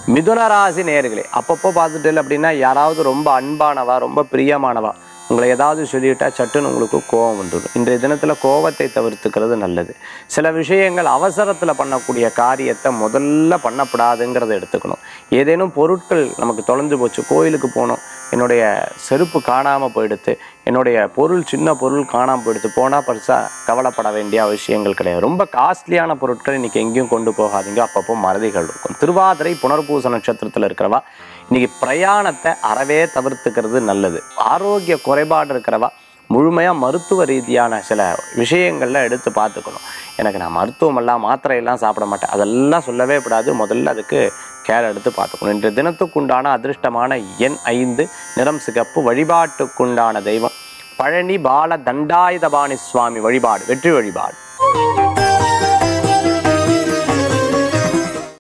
மிதுன ராசி நேர்களே அப்பப்போ பார்த்துட்டு அப்படின்னா யாராவது ரொம்ப அன்பானவா ரொம்ப பிரியமானவா உங்களை ஏதாவது சொல்லிவிட்டா சட்டுன்னு உங்களுக்கு கோபம் வந்துடும் இன்றைய தினத்தில் கோபத்தை தவிர்த்துக்கிறது நல்லது சில விஷயங்கள் அவசரத்தில் பண்ணக்கூடிய காரியத்தை முதல்ல பண்ணப்படாதுங்கிறத எடுத்துக்கணும் ஏதேனும் பொருட்கள் நமக்கு தொலைஞ்சு போச்சு கோயிலுக்கு போனோம் என்னுடைய செருப்பு காணாமல் போயிடுத்து என்னுடைய பொருள் சின்ன பொருள் காணாமல் போயிடுத்து போனால் பெருசாக கவலைப்பட வேண்டிய அவசியங்கள் கிடையாது ரொம்ப காஸ்ட்லியான பொருட்கள் இன்றைக்கி எங்கேயும் கொண்டு போகாதீங்க அப்பப்போ மறதிகள் இருக்கும் திருவாதிரை புனர்பூச நட்சத்திரத்தில் இருக்கிறவா இன்னைக்கு பிரயாணத்தை அறவே தவிர்த்துக்கிறது நல்லது ஆரோக்கிய குறைபாடு இருக்கிறவா முழுமையாக மருத்துவ ரீதியான சில விஷயங்கள்ல எடுத்து பார்த்துக்கணும் எனக்கு நான் மருத்துவமெல்லாம் மாத்திரையெல்லாம் சாப்பிட மாட்டேன் அதெல்லாம் சொல்லவே கூடாது முதல்ல அதுக்கு கேர் எடுத்து பார்த்துக்கணும் இன்றைய தினத்துக்குண்டான அதிர்ஷ்டமான எண் ஐந்து நிறம் சிகப்பு வழிபாட்டுக்குண்டான தெய்வம் பழனி பால தண்டாயுதபாணி சுவாமி வழிபாடு வெற்றி வழிபாடு